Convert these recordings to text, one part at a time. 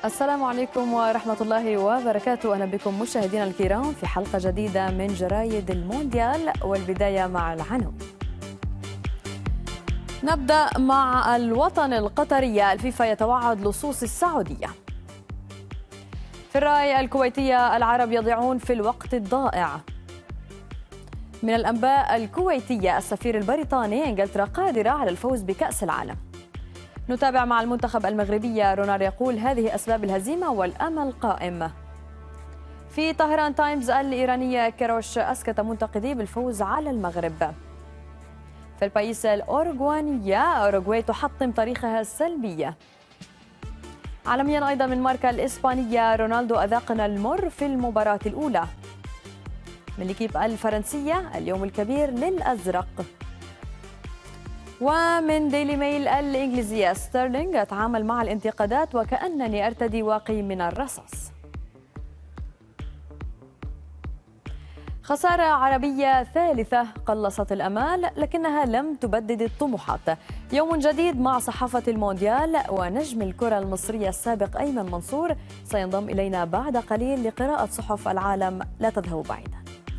السلام عليكم ورحمة الله وبركاته أهلا بكم مشاهدينا الكرام في حلقة جديدة من جرايد المونديال والبداية مع العناوين نبدأ مع الوطن القطرية الفيفا يتوعد لصوص السعودية في الرأي الكويتية العرب يضيعون في الوقت الضائع من الأنباء الكويتية السفير البريطاني إنجلترا قادرة على الفوز بكأس العالم نتابع مع المنتخب المغربية رونار يقول هذه أسباب الهزيمة والأمل قائم في طهران تايمز الإيرانية كيروش أسكت منتقديه بالفوز على المغرب في البايس الأوروغوانية أوروغواي تحطم تاريخها السلبية عالميا أيضا من ماركا الإسبانية رونالدو أذاقنا المر في المباراة الأولى من ليكيب الفرنسية اليوم الكبير للأزرق ومن ديلي ميل الإنجليزية ستيرلينغ أتعامل مع الانتقادات وكأنني أرتدي واقي من الرصاص خسارة عربية ثالثة قلصت الأمال لكنها لم تبدد الطموحات يوم جديد مع صحافة المونديال ونجم الكرة المصرية السابق أيمن منصور سينضم إلينا بعد قليل لقراءة صحف العالم لا تذهبوا بعيدا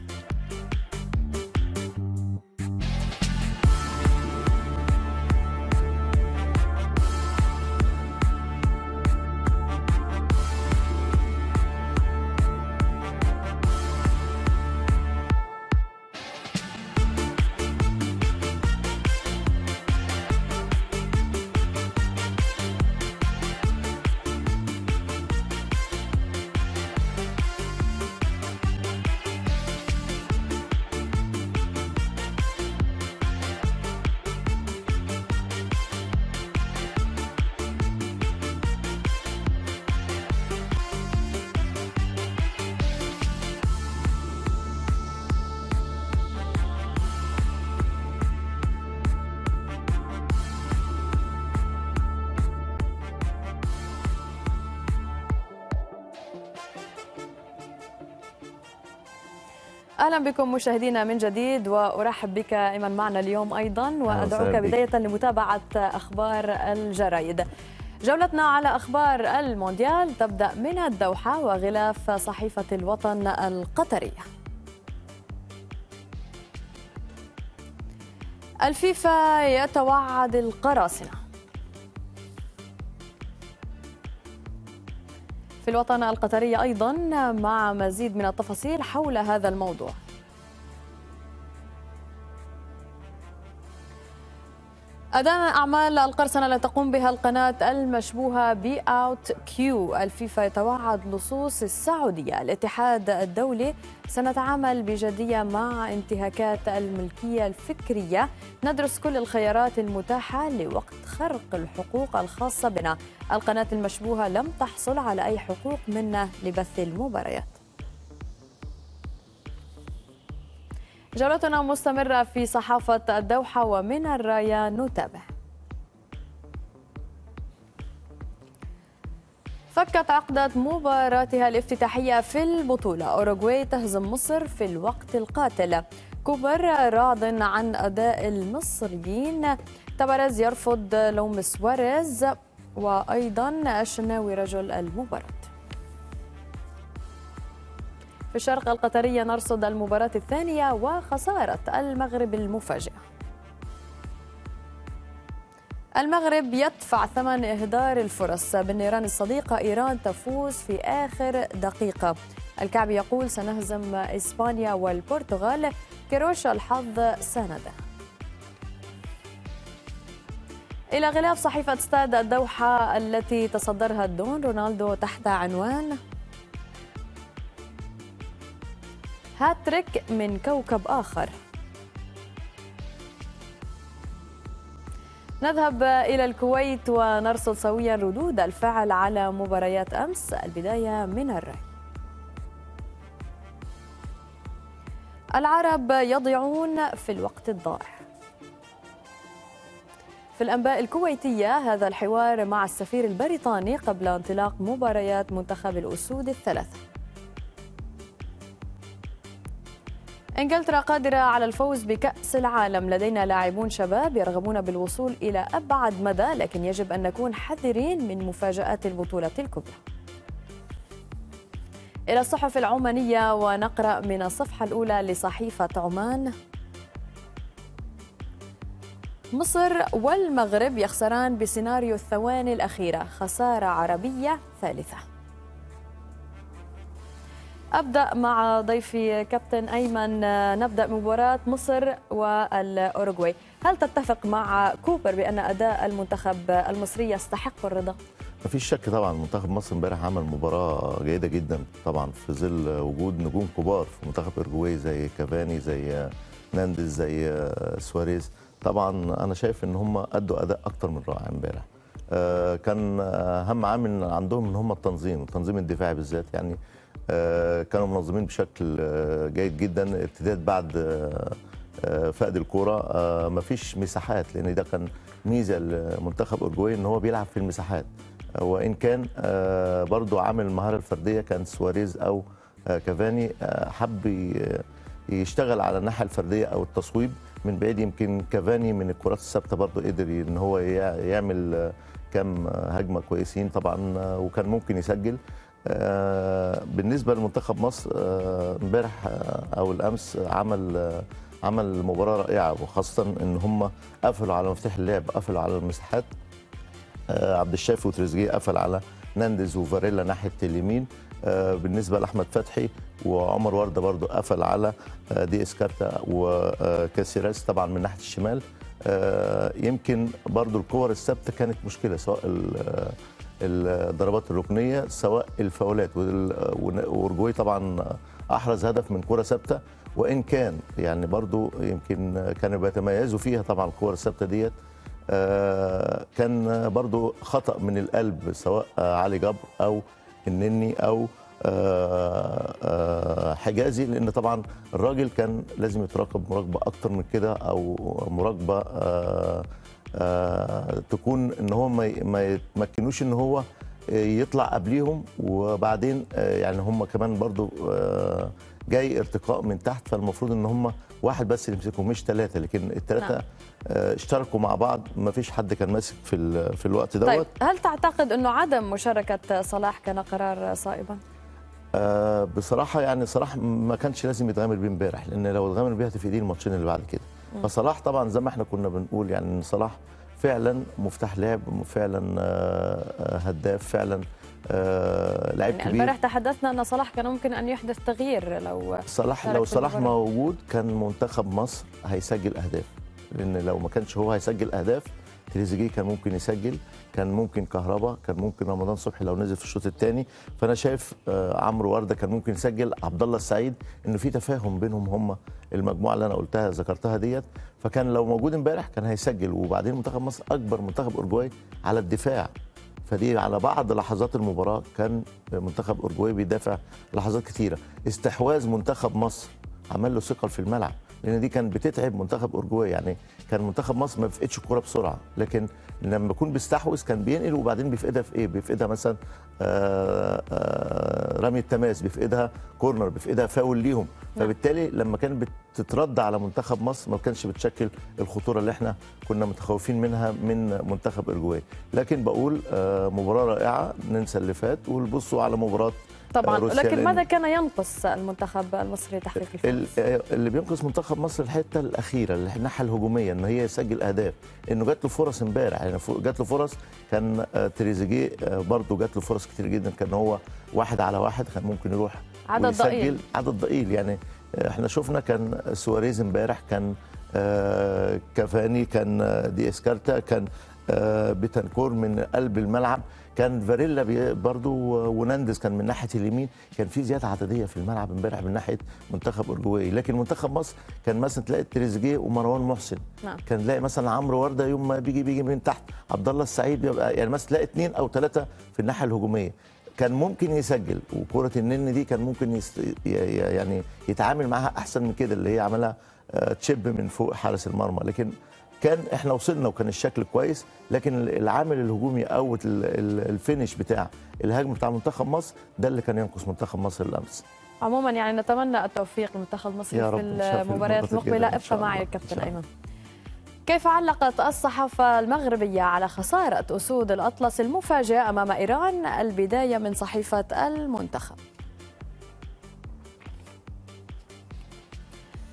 اهلا بكم مشاهدينا من جديد وارحب بك ايمن معنا اليوم ايضا وادعوك بدايه لمتابعه اخبار الجرايد. جولتنا على اخبار المونديال تبدا من الدوحه وغلاف صحيفه الوطن القطريه. الفيفا يتوعد القراصنه في الوطن القطري أيضا مع مزيد من التفاصيل حول هذا الموضوع أدام أعمال القرصنة التي تقوم بها القناة المشبوهة بي أوت كيو الفيفا يتوعد لصوص السعودية الاتحاد الدولي سنتعامل بجدية مع انتهاكات الملكية الفكرية ندرس كل الخيارات المتاحة لوقت خرق الحقوق الخاصة بنا القناة المشبوهة لم تحصل على أي حقوق منا لبث المباريات جولتنا مستمرة في صحافة الدوحة ومن الراية نتابع فكت عقدة مباراتها الافتتاحية في البطولة أوروغواي تهزم مصر في الوقت القاتل كوبر راض عن أداء المصريين تبرز يرفض لوم سواريز وأيضا الشناوي رجل المباراة في الشرق القطري نرصد المباراة الثانية وخسارة المغرب المفاجئة المغرب يدفع ثمن إهدار الفرص بالنيران الصديقة إيران تفوز في آخر دقيقة الكعبي يقول سنهزم إسبانيا والبرتغال كروش الحظ سانده إلى غلاف صحيفة استاد الدوحة التي تصدرها الدون رونالدو تحت عنوان هاتريك من كوكب آخر نذهب إلى الكويت ونرصد سويا ردود الفعل على مباريات أمس البداية من الرأي العرب يضيعون في الوقت الضائع في الأنباء الكويتية هذا الحوار مع السفير البريطاني قبل انطلاق مباريات منتخب الأسود الثلاثة انجلترا قادرة على الفوز بكأس العالم لدينا لاعبون شباب يرغبون بالوصول إلى أبعد مدى لكن يجب أن نكون حذرين من مفاجآت البطولة الكبرى إلى الصحف العمانية ونقرأ من الصفحة الأولى لصحيفة عمان مصر والمغرب يخسران بسيناريو الثواني الأخيرة خسارة عربية ثالثة أبدأ مع ضيفي كابتن أيمن نبدأ مباراة مصر والأوروغواي هل تتفق مع كوبر بأن أداء المنتخب المصري يستحق الرضا؟ ما فيش شك طبعا منتخب مصر امبارح عمل مباراه جيده جدا طبعا في ظل وجود نجوم كبار في منتخب اورجواي زي كافاني زي نانديز زي سواريز طبعا انا شايف ان هم ادوا اداء اكتر من رائع امبارح آه كان اهم عامل عندهم ان هم التنظيم التنظيم الدفاعي بالذات يعني آه كانوا منظمين بشكل آه جيد جدا ارتداد بعد فقد الكوره مفيش مساحات لان ده كان ميزه لمنتخب اورجواي ان هو بيلعب في المساحات وان كان برضو عامل المهاره الفرديه كان سواريز او كافاني حب يشتغل على الناحيه الفرديه او التصويب من بعيد يمكن كافاني من الكرات الثابته برضو قدر ان هو يعمل كام هجمه كويسين طبعا وكان ممكن يسجل بالنسبه لمنتخب مصر امبارح او الامس عمل عمل مباراه رائعه وخاصه ان هم قفلوا على مفتاح اللعب قفلوا على المساحات عبد الشافي وتريزيجيه قفل على نانديز وفاريلا ناحيه اليمين بالنسبه لاحمد فتحي وعمر ورده برضو قفل على دي اسكارتا وكاسيراس طبعا من ناحيه الشمال يمكن برضو الكور الثابته كانت مشكله سواء الضربات الركنيه سواء الفاولات واورجواي طبعا احرز هدف من كره ثابته وان كان يعني برضو يمكن كانوا بيتميزوا فيها طبعا الكور الثابته ديت آه كان برضو خطا من القلب سواء علي جبر او النني او آه آه حجازي لان طبعا الراجل كان لازم يتراقب مراقبه اكتر من كده او مراقبه تكون ان هو ما يتمكنوش ان هو يطلع قبليهم وبعدين يعني هم كمان برضو جاي ارتقاء من تحت فالمفروض ان هم واحد بس اللي يمسكهم مش ثلاثه لكن الثلاثه نعم. اشتركوا مع بعض ما فيش حد كان ماسك في في الوقت دوت طيب هل تعتقد انه عدم مشاركه صلاح كان قرار صائبا؟ آه بصراحه يعني صلاح ما كانش لازم يتغامر بيه امبارح لان لو اتغامر بيه هتفيديه الماتشين اللي بعد كده م. فصلاح طبعا زي ما احنا كنا بنقول يعني ان صلاح فعلا مفتاح لعب فعلا آه هداف فعلا آه لعيب يعني كبير امبارح تحدثنا ان صلاح كان ممكن ان يحدث تغيير لو صلاح لو صلاح موجود كان منتخب مصر هيسجل اهداف لان لو ما كانش هو هيسجل اهداف تريزيجيه كان ممكن يسجل كان ممكن كهربا كان ممكن رمضان صبحي لو نزل في الشوط الثاني فانا شايف آه عمرو ورده كان ممكن يسجل عبد الله السعيد انه في تفاهم بينهم هم المجموعه اللي انا قلتها ذكرتها ديت فكان لو موجود امبارح كان هيسجل وبعدين منتخب مصر اكبر منتخب اورجواي على الدفاع فدي على بعض لحظات المباراه كان منتخب اورجواي بيدافع لحظات كثيره استحواذ منتخب مصر عمل له ثقل في الملعب لان دي كان بتتعب منتخب اورجواي يعني كان منتخب مصر ما بيفقدش الكوره بسرعه لكن لما يكون بيستحوذ كان بينقل وبعدين بيفقدها في ايه بيفقدها مثلا آآ آآ رمي التماس بيفقدها كورنر بيفقدها فاول ليهم فبالتالي لما كانت بتترد على منتخب مصر ما كانش بتشكل الخطوره اللي احنا كنا متخوفين منها من منتخب اورجواي لكن بقول مباراه رائعه ننسى اللي فات ونبصوا على مباراه طبعا لكن ماذا كان ينقص المنتخب المصري تحقيق الفوز؟ اللي بينقص منتخب مصر الحته الاخيره الناحيه الهجوميه ان هي يسجل اهداف انه جات له فرص امبارح يعني جات له فرص كان تريزيجيه برضه جات له فرص كتير جدا كان هو واحد على واحد كان ممكن يروح عدد ضئيل عدد ضئيل يعني احنا شفنا كان سواريز امبارح كان كافاني كان دي اسكارتا كان بتنكور من قلب الملعب كان فاريلا برضو وناندس كان من ناحيه اليمين كان في زياده عدديه في الملعب امبارح من ناحيه منتخب اورجواي لكن منتخب مصر كان مثلا تلاقي تريزيجيه ومروان محسن نعم. كان تلاقي مثلا عمرو ورده يوم ما بيجي بيجي من تحت عبد الله السعيد بيبقى يعني مثلا تلاقي اثنين او ثلاثه في الناحيه الهجوميه كان ممكن يسجل وكره النن دي كان ممكن يست... يعني يتعامل معاها احسن من كده اللي هي عملها تشيب من فوق حارس المرمى لكن كان احنا وصلنا وكان الشكل كويس لكن العامل الهجومي او الفينش بتاع الهجم بتاع منتخب مصر ده اللي كان ينقص منتخب مصر الامس عموما يعني نتمنى التوفيق للمنتخب المصري في المباريات المقبله ابقى معي كابتن ايمن كيف علقت الصحافة المغربية على خسارة أسود الأطلس المفاجئة أمام إيران البداية من صحيفة المنتخب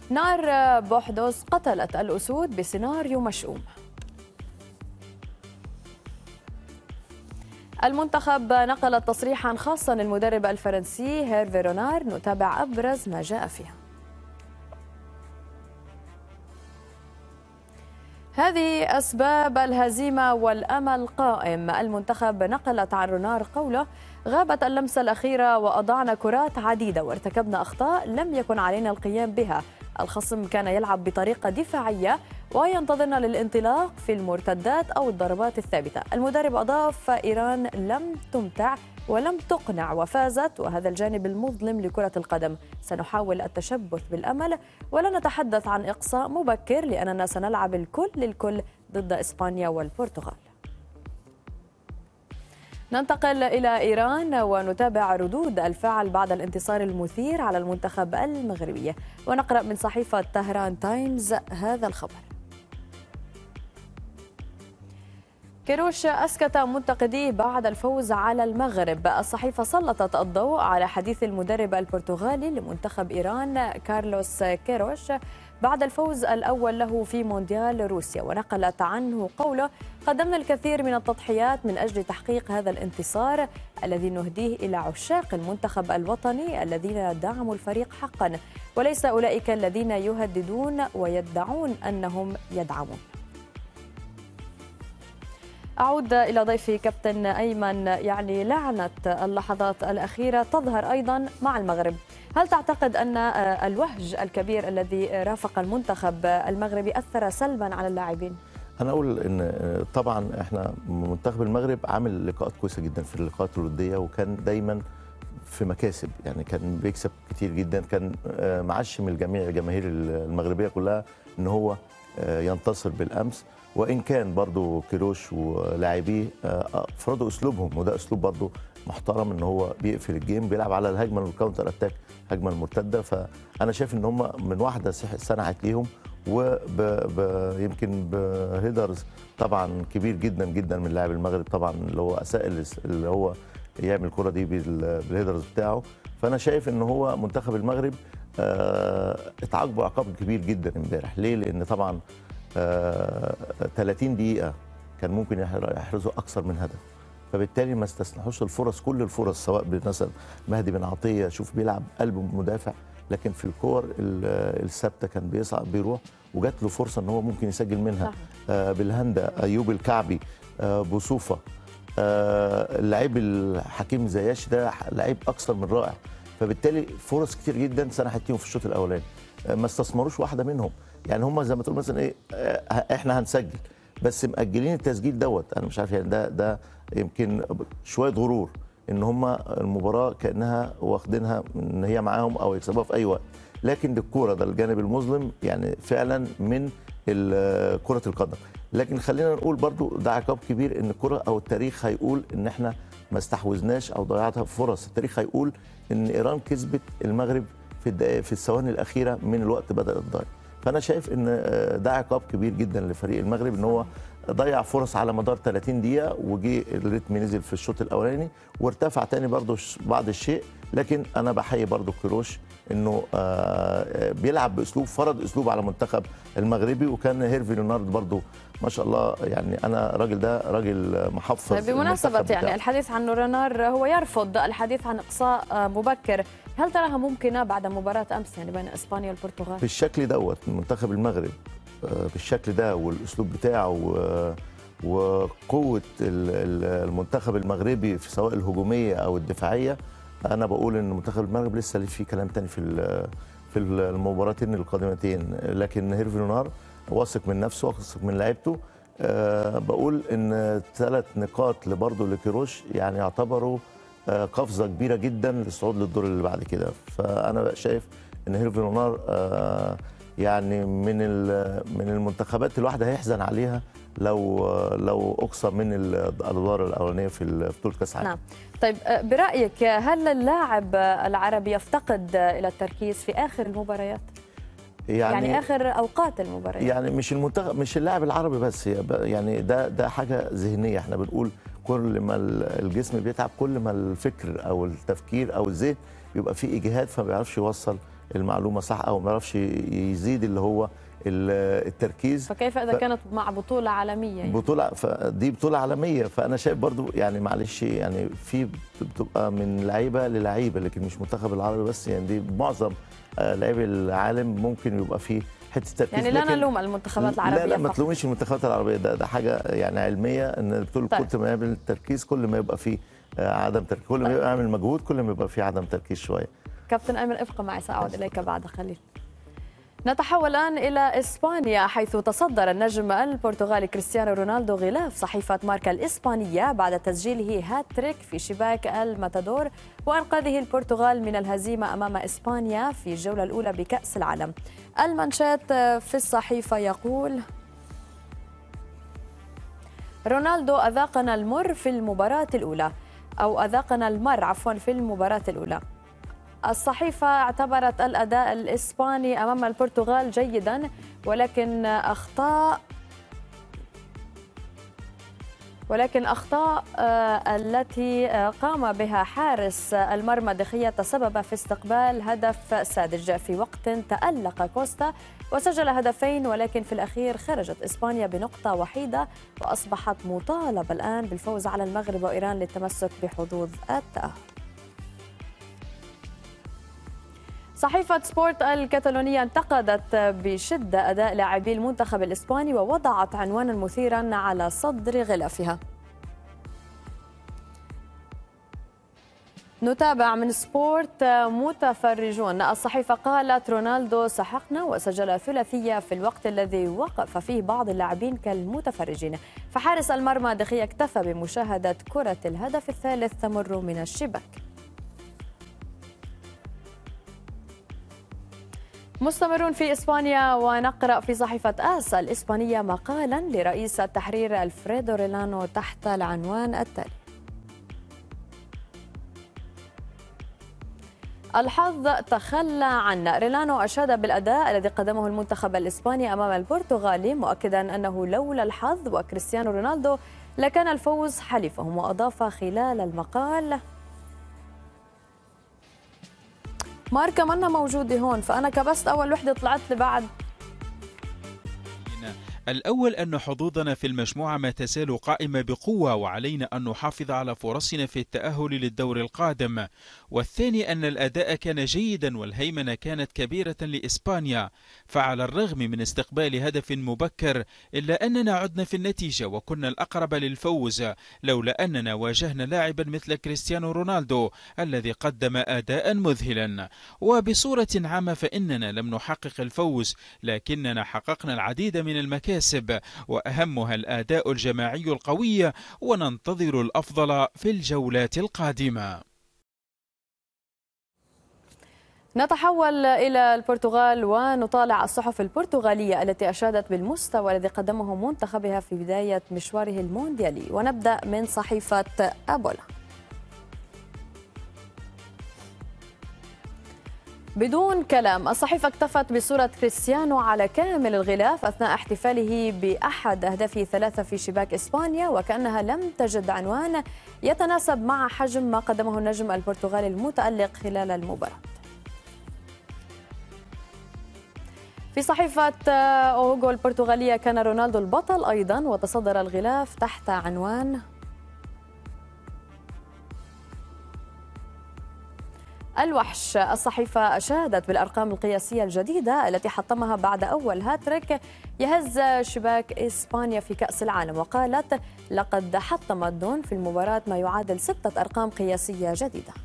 نار بوحدوس قتلت الأسود بسيناريو مشؤوم المنتخب نقل تصريحا خاصا للمدرب الفرنسي هيرفي رونار نتابع أبرز ما جاء فيه هذه أسباب الهزيمة والأمل قائم المنتخب نقلت عن رونار قوله غابت اللمسة الأخيرة وأضعنا كرات عديدة وارتكبنا أخطاء لم يكن علينا القيام بها الخصم كان يلعب بطريقة دفاعية وينتظرنا للانطلاق في المرتدات أو الضربات الثابتة المدرب أضاف إيران لم تمتع ولم تقنع وفازت وهذا الجانب المظلم لكرة القدم سنحاول التشبث بالأمل ولا نتحدث عن إقصاء مبكر لأننا سنلعب الكل للكل ضد إسبانيا والبرتغال ننتقل إلى إيران ونتابع ردود الفعل بعد الانتصار المثير على المنتخب المغربي ونقرأ من صحيفة تهران تايمز هذا الخبر كيروش أسكت منتقديه بعد الفوز على المغرب الصحيفة سلطت الضوء على حديث المدرب البرتغالي لمنتخب إيران كارلوس كيروش بعد الفوز الأول له في مونديال روسيا ونقلت عنه قوله قدمنا الكثير من التضحيات من أجل تحقيق هذا الانتصار الذي نهديه إلى عشاق المنتخب الوطني الذين دعموا الفريق حقا وليس أولئك الذين يهددون ويدعون أنهم يدعمون أعود إلى ضيفي كابتن أيمن يعني لعنة اللحظات الأخيرة تظهر أيضا مع المغرب هل تعتقد أن الوهج الكبير الذي رافق المنتخب المغربي أثر سلبا على اللاعبين؟ انا اقول ان طبعا احنا منتخب المغرب عامل لقاءات كويسه جدا في اللقاءات الوديه وكان دايما في مكاسب يعني كان بيكسب كتير جدا كان معشم الجميع الجماهير المغربيه كلها ان هو ينتصر بالامس وان كان برضو كيروش ولاعبيه افرضوا اسلوبهم وده اسلوب برضو محترم ان هو بيقفل الجيم بيلعب على الهجمه الكاونتر اتاك الهجمه المرتده فانا شايف ان هم من واحده صنعت ليهم ويمكن بهيدرز طبعا كبير جدا جدا من لاعب المغرب طبعا اللي هو اساء اللي هو يعمل الكره دي بالهيدرز بتاعه فانا شايف ان هو منتخب المغرب اتعاقبوا عقاب كبير جدا امبارح ليه لان طبعا 30 دقيقه كان ممكن يحرزوا اكثر من هدف فبالتالي ما استسنحوش الفرص كل الفرص سواء مثلا مهدي بن عطيه شوف بيلعب قلب مدافع لكن في الكور الثابته كان بيصعد بيروح وجات له فرصه ان هو ممكن يسجل منها آه بالهندا ايوب الكعبي آه بوصوفه آه اللعيب الحكيم زياش ده لعيب اكثر من رائع فبالتالي فرص كتير جدا سنحت ليهم في الشوط الاولاني آه ما استثمروش واحده منهم يعني هم زي ما تقول مثلا ايه آه احنا هنسجل بس مأجلين التسجيل دوت انا مش عارف يعني ده ده يمكن شويه غرور ان هم المباراه كانها واخدينها ان هي معاهم او يكسبوها في اي وقت لكن الكوره ده الجانب المظلم يعني فعلا من كره القدم لكن خلينا نقول برضو ده عقاب كبير ان الكره او التاريخ هيقول ان احنا ما استحوذناش او ضيعتها فرص التاريخ هيقول ان ايران كسبت المغرب في الدقائق في الثواني الاخيره من الوقت بدات تضيع فانا شايف ان ده عقاب كبير جدا لفريق المغرب ان هو ضيع فرص على مدار 30 دقيقه وجي الريتم نزل في الشوط الاولاني وارتفع تاني برضو بعض الشيء لكن انا بحيي برضو كيروش انه بيلعب باسلوب فرض اسلوب على المنتخب المغربي وكان هيرفي ليونارد برضو ما شاء الله يعني انا الراجل ده راجل محفظ بمناسبه يعني الحديث عن رونار هو يرفض الحديث عن اقصاء مبكر هل تراها ممكنه بعد مباراه امس يعني بين اسبانيا والبرتغال بالشكل دوت منتخب المغرب بالشكل ده والاسلوب بتاعه وقوه المنتخب المغربي في سواء الهجوميه او الدفاعيه انا بقول ان منتخب المغرب لسه ليه في كلام تاني في في المباراتين القادمتين لكن هيرفي لونار واثق من نفسه واثق من لعيبته أه بقول ان ثلاث نقاط برضه لكيروش يعني يعتبروا أه قفزه كبيره جدا للصعود للدور اللي بعد كده فانا شايف ان هيرفي لونار أه يعني من من المنتخبات الواحده هيحزن عليها لو لو اقصى من الادوار الاولانيه في بطوله كاس العالم. نعم. طيب برايك هل اللاعب العربي يفتقد الى التركيز في اخر المباريات؟ يعني, يعني اخر اوقات المباريات يعني مش المنتخب مش اللاعب العربي بس يعني ده ده حاجه ذهنيه احنا بنقول كل ما الجسم بيتعب كل ما الفكر او التفكير او الذهن بيبقى فيه اجهاد فما بيعرفش يوصل المعلومه صح او ما يعرفش يزيد اللي هو ال- التركيز فكيف اذا ف- كانت مع بطوله عالميه يعني؟ بطولة فدي بطولة عالمية فأنا شايف برضو يعني معلش يعني في بتبقى من لعيبة للعيبة لكن مش منتخب العربي بس يعني دي معظم آه، لاعبي العالم ممكن يبقى فيه حتة تركيز يعني لا لكن- نلوم المنتخبات العربيه لا لا ما فقط. تلوميش المنتخبات العربية ده ده حاجة يعني علمية ان بتقول طيب. كل ما يعمل التركيز كل ما يبقى فيه آه، عدم تركيز كل ما طيب. يبقى يعمل مجهود كل ما يبقى فيه عدم تركيز شوية كابتن ايمن ابقى معي ساعود اليك بعد قليل نتحول الآن إلى إسبانيا حيث تصدر النجم البرتغالي كريستيانو رونالدو غلاف صحيفة ماركا الإسبانية بعد تسجيله هاتريك في شباك الماتادور وإنقاذه البرتغال من الهزيمة أمام إسبانيا في الجولة الأولى بكأس العالم المنشات في الصحيفة يقول رونالدو أذاقنا المر في المباراة الأولى أو أذاقنا المر عفوا في المباراة الأولى الصحيفة اعتبرت الأداء الإسباني أمام البرتغال جيدا ولكن أخطاء ولكن أخطاء آه، التي آه، قام بها حارس المرمى دخية تسبب في استقبال هدف ساذج في وقت تألق كوستا وسجل هدفين ولكن في الأخير خرجت إسبانيا بنقطة وحيدة وأصبحت مطالبة الآن بالفوز على المغرب وإيران للتمسك بحظوظ التأهل صحيفة سبورت الكتالونية انتقدت بشدة أداء لاعبي المنتخب الإسباني ووضعت عنوانا مثيرا على صدر غلافها نتابع من سبورت متفرجون الصحيفة قالت رونالدو سحقنا وسجل ثلاثية في الوقت الذي وقف فيه بعض اللاعبين كالمتفرجين فحارس المرمى دخية اكتفى بمشاهدة كرة الهدف الثالث تمر من الشباك مستمرون في اسبانيا ونقرا في صحيفه اس الاسبانيه مقالا لرئيس التحرير الفريدو ريلانو تحت العنوان التالي الحظ تخلى عنا ريلانو أشاد بالأداء الذي قدمه المنتخب الإسباني أمام البرتغالي مؤكدا أنه لولا الحظ وكريستيانو رونالدو لكان الفوز حليفهم وأضاف خلال المقال ماركا منا موجودة هون فأنا كبست أول وحدة طلعت لي بعد الأول أن حظوظنا في المجموعة ما تزال قائمة بقوة وعلينا أن نحافظ على فرصنا في التأهل للدور القادم والثاني أن الأداء كان جيدا والهيمنة كانت كبيرة لإسبانيا فعلى الرغم من استقبال هدف مبكر إلا أننا عدنا في النتيجة وكنا الأقرب للفوز لولا أننا واجهنا لاعبا مثل كريستيانو رونالدو الذي قدم أداء مذهلا وبصورة عامة فإننا لم نحقق الفوز لكننا حققنا العديد من المكاسب وأهمها الأداء الجماعي القوي وننتظر الأفضل في الجولات القادمة نتحول إلى البرتغال ونطالع الصحف البرتغالية التي أشادت بالمستوى الذي قدمه منتخبها في بداية مشواره المونديالي ونبدأ من صحيفة أبولا بدون كلام الصحيفة اكتفت بصورة كريستيانو على كامل الغلاف أثناء احتفاله بأحد أهدافه ثلاثة في شباك إسبانيا وكأنها لم تجد عنوان يتناسب مع حجم ما قدمه النجم البرتغالي المتألق خلال المباراة في صحيفة أوغو البرتغالية كان رونالدو البطل أيضا وتصدر الغلاف تحت عنوان الوحش الصحيفة أشادت بالأرقام القياسية الجديدة التي حطمها بعد أول هاتريك يهز شباك إسبانيا في كأس العالم وقالت لقد حطم الدون في المباراة ما يعادل ستة أرقام قياسية جديدة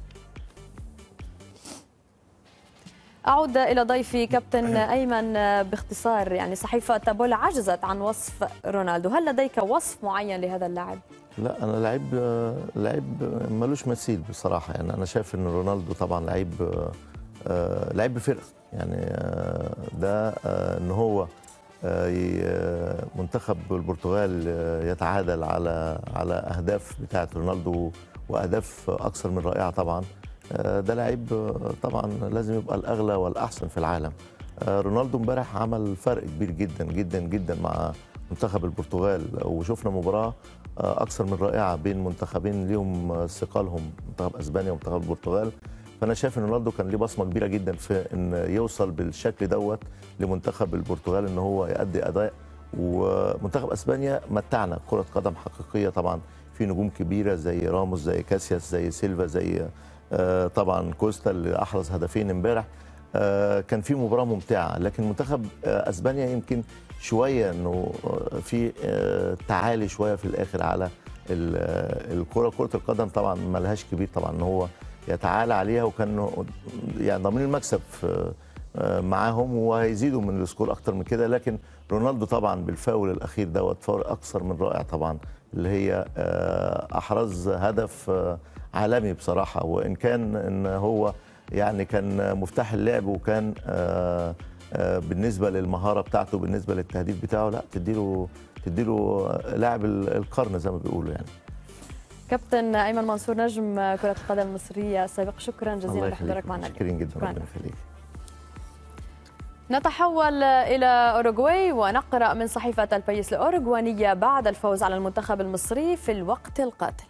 أعود إلى ضيفي كابتن أيمن باختصار يعني صحيفة تابولا عجزت عن وصف رونالدو هل لديك وصف معين لهذا اللاعب؟ لا انا لعيب لعيب ملوش مثيل بصراحه يعني انا شايف ان رونالدو طبعا لعيب آه، لعيب بفرقه يعني آه، ده آه، ان هو آه، ي- آه، منتخب البرتغال آه، يتعادل على على اهداف بتاعه رونالدو واهداف اكثر من رائعه طبعا آه، ده لعيب آه، طبعا لازم يبقى الاغلى والاحسن في العالم آه، رونالدو امبارح عمل فرق كبير جدا جدا جدا مع منتخب البرتغال وشفنا مباراه آه، اكثر من رائعه بين منتخبين ليهم آه، ثقلهم منتخب اسبانيا ومنتخب البرتغال فانا شايف ان رونالدو كان ليه بصمه كبيره جدا في ان يوصل بالشكل دوت لمنتخب البرتغال ان هو يؤدي اداء ومنتخب اسبانيا متعنا كره قدم حقيقيه طبعا في نجوم كبيره زي راموس زي كاسياس زي سيلفا زي آه، طبعا كوستا اللي احرز هدفين امبارح آه، كان في مباراه ممتعه لكن منتخب آه، اسبانيا يمكن شويه انه في تعالي شويه في الاخر على الكره كره القدم طبعا ما لهاش كبير طبعا ان هو يتعالى عليها وكان يعني ضامنين المكسب معاهم وهيزيدوا من السكور اكتر من كده لكن رونالدو طبعا بالفاول الاخير دوت فاول اكثر من رائع طبعا اللي هي احرز هدف عالمي بصراحه وان كان ان هو يعني كان مفتاح اللعب وكان آه، آه، بالنسبه للمهاره بتاعته بالنسبه للتهديف بتاعه لا تديله تديله لاعب القرن زي ما بيقولوا يعني كابتن ايمن منصور نجم كره القدم المصريه السابق شكرا جزيلا لحضورك معنا اليوم شكرا جدا ربنا يخليك نتحول إلى أوروغواي ونقرأ من صحيفة البيس الأوروغوانية بعد الفوز على المنتخب المصري في الوقت القاتل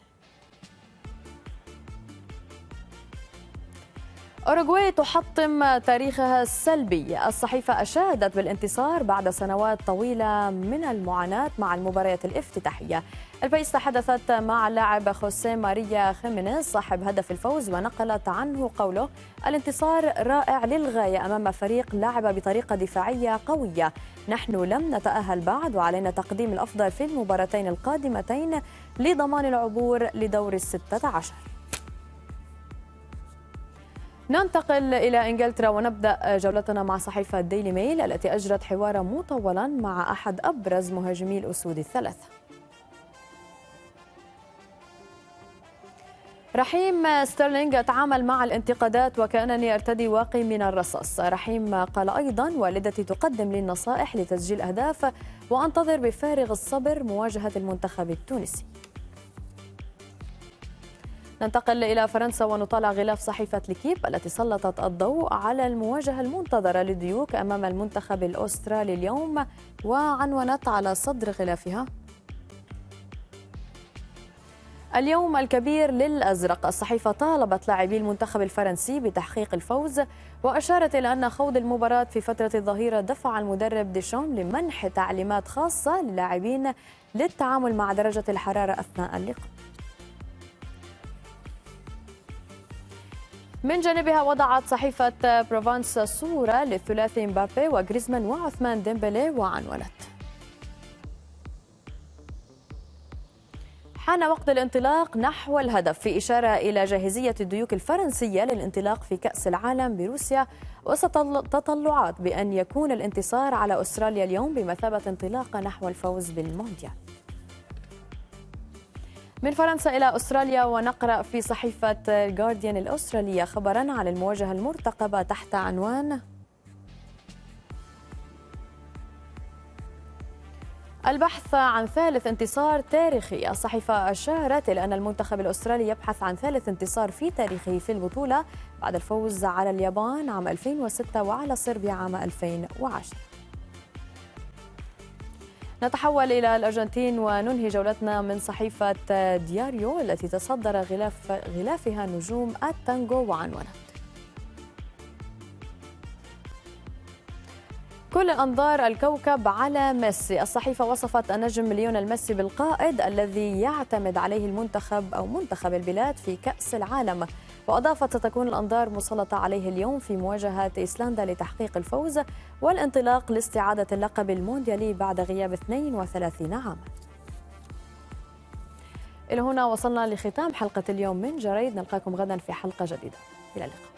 أوروغواي تحطم تاريخها السلبي الصحيفة أشادت بالانتصار بعد سنوات طويلة من المعاناة مع المباريات الافتتاحية البيس تحدثت مع اللاعب خوسيه ماريا خيمينيز صاحب هدف الفوز ونقلت عنه قوله الانتصار رائع للغاية أمام فريق لعب بطريقة دفاعية قوية نحن لم نتأهل بعد وعلينا تقديم الأفضل في المباراتين القادمتين لضمان العبور لدور الستة عشر ننتقل إلى إنجلترا ونبدأ جولتنا مع صحيفة ديلي ميل التي أجرت حوارا مطولا مع أحد أبرز مهاجمي الأسود الثلاثة رحيم ستيرلينغ تعامل مع الانتقادات وكأنني أرتدي واقي من الرصاص رحيم قال أيضا والدتي تقدم لي النصائح لتسجيل أهداف وأنتظر بفارغ الصبر مواجهة المنتخب التونسي ننتقل إلى فرنسا ونطالع غلاف صحيفة ليكيب التي سلطت الضوء على المواجهة المنتظرة للديوك أمام المنتخب الأسترالي اليوم وعنونت على صدر غلافها اليوم الكبير للأزرق الصحيفة طالبت لاعبي المنتخب الفرنسي بتحقيق الفوز وأشارت إلى أن خوض المباراة في فترة الظهيرة دفع المدرب ديشام لمنح تعليمات خاصة للاعبين للتعامل مع درجة الحرارة أثناء اللقاء من جانبها وضعت صحيفة بروفانس صورة للثلاثي مبابي وغريزمان وعثمان ديمبلي وعنونت حان وقت الانطلاق نحو الهدف في إشارة إلى جاهزية الديوك الفرنسية للانطلاق في كأس العالم بروسيا وسط تطلعات بأن يكون الانتصار على أستراليا اليوم بمثابة انطلاقة نحو الفوز بالمونديال من فرنسا إلى أستراليا ونقرأ في صحيفة جارديان الأسترالية خبرا عن المواجهة المرتقبة تحت عنوان البحث عن ثالث انتصار تاريخي الصحيفة أشارت إلى أن المنتخب الأسترالي يبحث عن ثالث انتصار في تاريخه في البطولة بعد الفوز على اليابان عام 2006 وعلى صربيا عام 2010 نتحول إلى الأرجنتين وننهي جولتنا من صحيفة دياريو التي تصدر غلاف غلافها نجوم التانجو وعنونت كل أنظار الكوكب على ميسي الصحيفة وصفت النجم ليونيل ميسي بالقائد الذي يعتمد عليه المنتخب أو منتخب البلاد في كأس العالم وأضافت ستكون الأنظار مسلطة عليه اليوم في مواجهة إيسلندا لتحقيق الفوز والانطلاق لاستعادة اللقب المونديالي بعد غياب 32 عاما إلى هنا وصلنا لختام حلقة اليوم من جريد نلقاكم غدا في حلقة جديدة إلى اللقاء